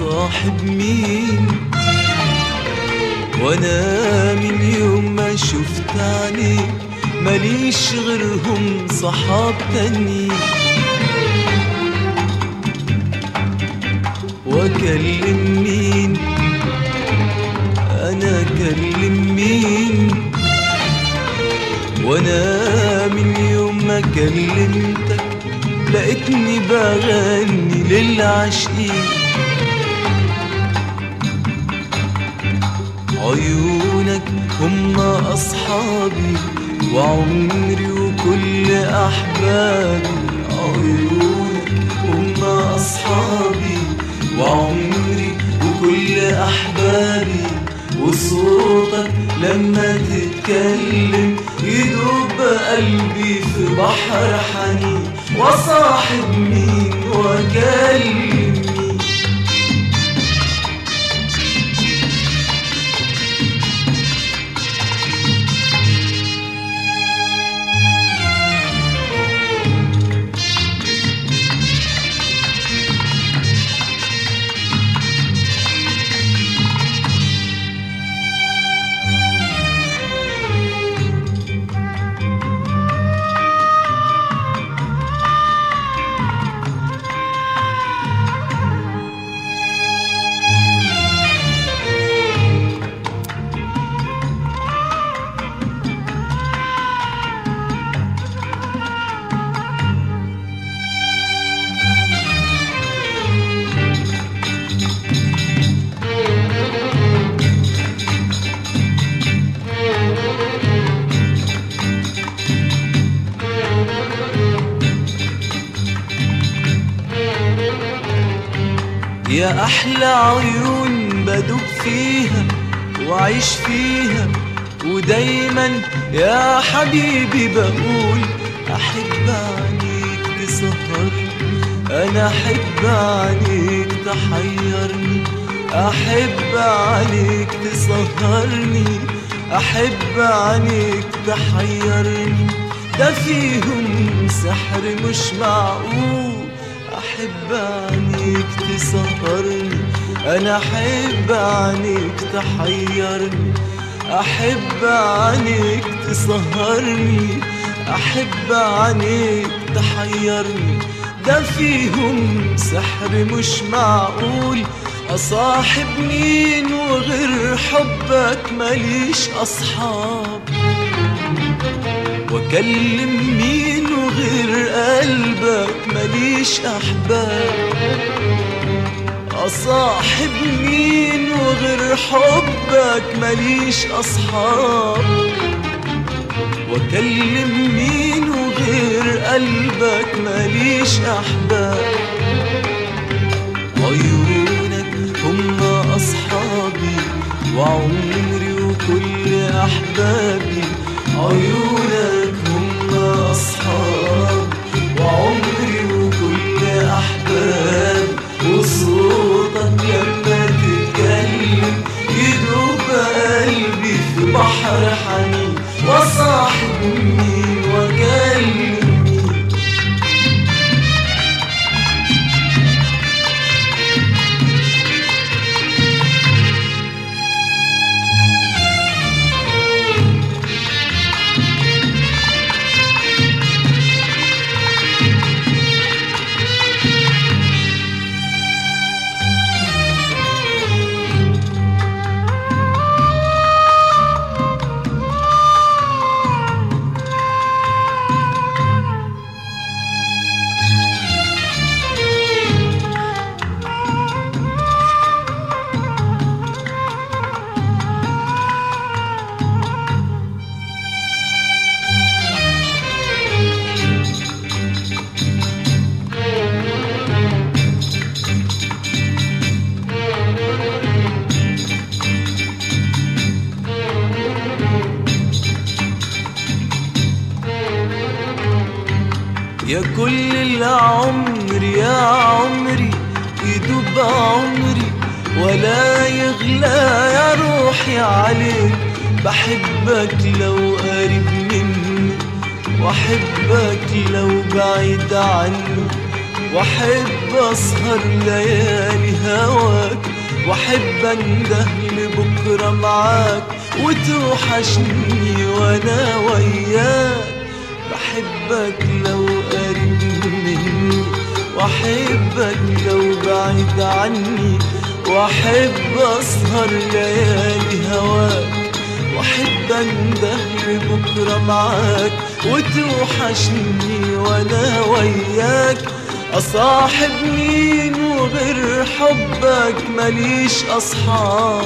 أصاحب مين وانا من يوم ما شفت عينيك ماليش غيرهم صحاب تانيين واكلم مين انا اكلم مين وانا من يوم ما كلمتك لقيتني بغني للعاشقين عيونك هم أصحابي وعمري وكل أحبابي عيونك هم أصحابي وعمري وكل أحبابي وصوتك لما تتكلم يدوب قلبي في بحر حنين وصاحب مين وأكلم مين يا أحلى عيون بدوب فيها وعيش فيها ودايما يا حبيبي بقول أحب عينيك تسهرني أنا أحب عينيك تحيرني أحب عليك تسهرني أحب عليك تحيرني ده فيهم سحر مش معقول أحب عينيك تسهرني أنا أحب عينيك تحيرني أحب عينيك تسهرني أحب عينيك تحيرني ده فيهم سحر مش معقول أصاحب مين وغير حبك ماليش أصحاب واكلم مين وغير قلبك ماليش احباب اصاحب مين وغير حبك ماليش اصحاب واكلم مين وغير قلبك ماليش احباب عيونك هم اصحابي وعمري وكل احبابي عيونك هم أصحاب وعمري وكل أحباب وصوتك لما تتكلم يدوب قلبي في بحر حنين وصاحب مين وكلم مين يا كل العمر يا عمري يدوب عمري ولا يغلى يا روحي عليك بحبك لو قريب مني واحبك لو بعيد عني واحب اسهر ليالي هواك واحب انده لبكره معاك وتوحشني وانا وياك بحبك لو قريب مني واحبك لو بعيد عني واحب اسهر ليالي هواك واحب انده لبكره معاك وتوحشني وانا وياك اصاحب مين وغير حبك ماليش اصحاب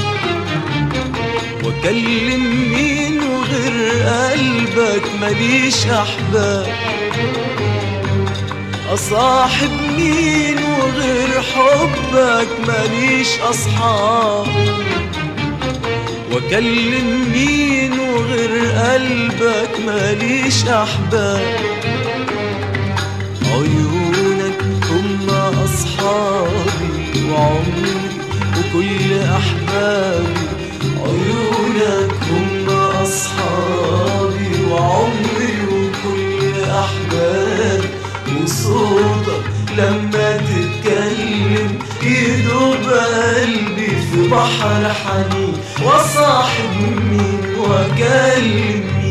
واكلم مين وغير قلبك ماليش احباب اصاحب مين وغير حبك ماليش اصحاب واكلم مين وغير قلبك ماليش احباب عيونك هم اصحابي وعمري وكل احبابي عيونك هم اصحابي وعمري وكل احبابي وصوتك لما تتكلم يدوب قلبي في بحر حنين وصاحب مين واكلم